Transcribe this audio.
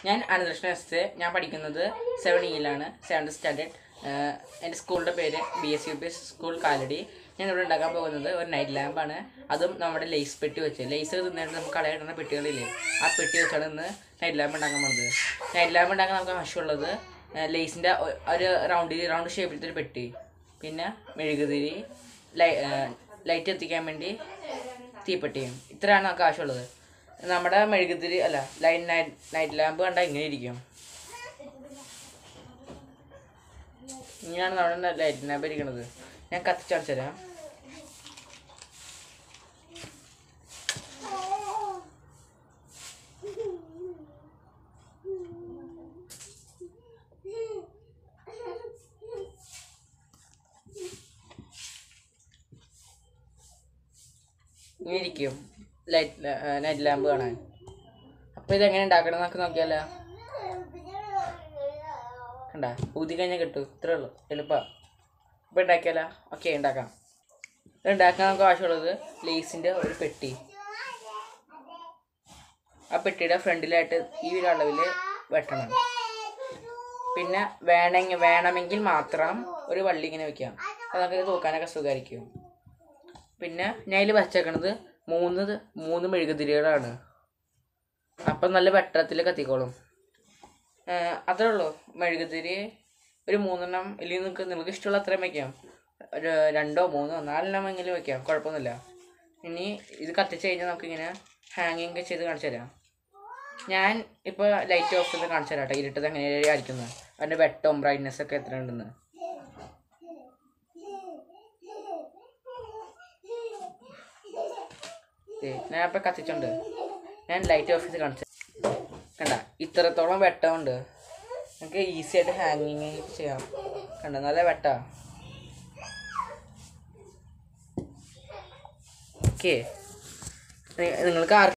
ഞാൻ Ananthakrishna S A ഞാൻ പഠിക്കുന്നത് സെവൻ ഇയിലാണ് സെവൻത് സ്റ്റാൻഡേർഡ് എൻ്റെ സ്കൂളിൻ്റെ പേര് B S U P S school Kalady ഞാൻ ഇവിടെ ഉണ്ടാക്കാൻ പോകുന്നത് ഒരു നൈറ്റ് ലാമ്പാണ് അതും നമ്മുടെ ലേസ് പെട്ടി വെച്ച് ലേസ് തിന്നിട്ട് നമുക്ക് കളയിടുന്ന പെട്ടികളില്ലേ ആ പെട്ടി വെച്ചാണ് ഇന്ന് നൈറ്റ് ലാമ്പ് ഉണ്ടാക്കാൻ പോകുന്നത് നൈറ്റ് ലാമ്പ് ഉണ്ടാക്കാൻ നമുക്ക് ആവശ്യമുള്ളത് ലേസിൻ്റെ ഒരു റൗണ്ട് റൗണ്ട് ഷേപ്പിലത്തെ ഒരു പെട്ടി പിന്നെ മെഴുകുതിരി ലൈ ലൈറ്റ് എത്തിക്കാൻ വേണ്ടി തീപ്പെട്ടിയും ഇത്രയാണ് നമുക്ക് ആവശ്യമുള്ളത് നമ്മുടെ മെഴുകുതിരി അല്ല ലൈറ്റ് നൈറ്റ് നൈറ്റ് ലാമ്പ് കണ്ടാൽ ഇങ്ങനെ ഇരിക്കും ഇങ്ങനെയാണ് നമ്മുടെ ലൈറ്റ് ലാമ്പ് ഇരിക്കുന്നത് ഞാൻ കത്തിച്ച് കാണിച്ചു തരാം ഇങ്ങനെ ഇരിക്കും ലൈറ്റ് നൈറ്റ് ലാമ്പ് കാണാൻ അപ്പോൾ ഇതെങ്ങനെ ഉണ്ടാക്കണം എന്നൊക്കെ നോക്കിയാലോ കണ്ട ഊതി കഴിഞ്ഞാൽ കിട്ടും ഇത്രേ ഉള്ളൂ എളുപ്പമാണ് ഇപ്പോൾ ഉണ്ടാക്കിയാലോ ഓക്കെ ഉണ്ടാക്കാം ഇത് ഉണ്ടാക്കാൻ നമുക്ക് ആവശ്യമുള്ളത് ലേസിൻ്റെ ഒരു പെട്ടി ആ പെട്ടിയുടെ ഫ്രണ്ടിലായിട്ട് ഈ ഒരു അളവിൽ വെട്ടണം പിന്നെ വേണമെങ്കിൽ വേണമെങ്കിൽ മാത്രം ഒരു വള്ളി ഇങ്ങനെ വെക്കാം അത് നമുക്ക് തൂക്കാനൊക്കെ സുഖമായിരിക്കും പിന്നെ ഞാൻ ഇതിൽ വച്ചേക്കണത് മൂന്ന് ത്- മൂന്ന് മെഴുകുതിരികളാണ് അപ്പം നല്ല വെട്ടത്തിൽ കത്തിക്കോളും ഏഹ് അത്രേ ഉള്ളൂ മെഴുകുതിരി ഒരു മൂന്നെണ്ണം ഇല്ലെങ്കിൽ നിങ്ങൾക്ക് നിങ്ങൾക്ക് ഇഷ്ടമുള്ള അത്രയും വയ്ക്കാം ഒരു രണ്ടോ മൂന്നോ നാലെണ്ണം എങ്കിലും വയ്ക്കാം കുഴപ്പമൊന്നുമില്ല ഇനി ഇത് കത്തിച്ച് കഴിഞ്ഞാൽ നമുക്കിങ്ങനെ ഹാങ്ങിങ് ഒക്കെ ചെയ്ത് കാണിച്ചു തരാം ഞാൻ ഇപ്പോൾ ലൈറ്റ് ഓഫ് ചെയ്ത് കാണിച്ചു തരാം കേട്ടോ ഇരുട്ടത് എങ്ങനെയാണ് അടിക്കുന്നത് അതിൻ്റെ വെട്ടവും ബ്രൈറ്റ്നെസ് ഒക്കെ എത്ര ഉണ്ടെന്ന് ദേ, ഞാൻ ഇപ്പം കത്തിച്ചുണ്ട് ഞാൻ ലൈറ്റ് ഓഫ് ചെയ്ത് കാണിച്ചു കണ്ട ഇത്രത്തോളം വെട്ടമുണ്ട് നമുക്ക് ഈസി ആയിട്ട് ഹാങ്ങിങ് ചെയ്യാം കണ്ട നല്ല വെട്ടാ ഓക്കെ നിങ്ങൾക്ക് ആർക്കും